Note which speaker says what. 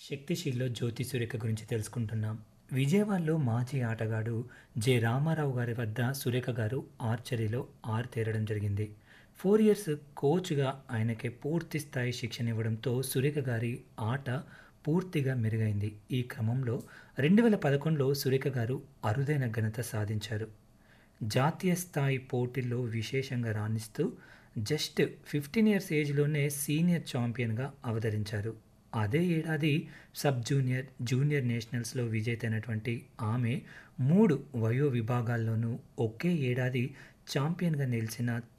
Speaker 1: శక్తిశీల్లో జ్యోతి సురేఖ గురించి తెలుసుకుంటున్నాం విజయవాడలో మాజీ ఆటగాడు జె రామారావు గారి వద్ద సురేఖ గారు ఆర్చరీలో ఆరితేరడం జరిగింది ఫోర్ ఇయర్స్ కోచ్గా ఆయనకి పూర్తి స్థాయి శిక్షణ ఇవ్వడంతో సురేఖ గారి ఆట పూర్తిగా మెరుగైంది ఈ క్రమంలో రెండు వేల పదకొండులో సురేఖ గారు అరుదైన ఘనత సాధించారు జాతీయ స్థాయి పోటీల్లో విశేషంగా రాణిస్తూ జస్ట్ ఫిఫ్టీన్ ఇయర్స్ ఏజ్లోనే సీనియర్ ఛాంపియన్గా అవతరించారు అదే ఏడాది సబ్ జూనియర్ జూనియర్ నేషనల్స్లో విజేత అయినటువంటి ఆమె మూడు వయో విభాగాల్లోనూ ఒకే ఏడాది ఛాంపియన్గా నిలిచిన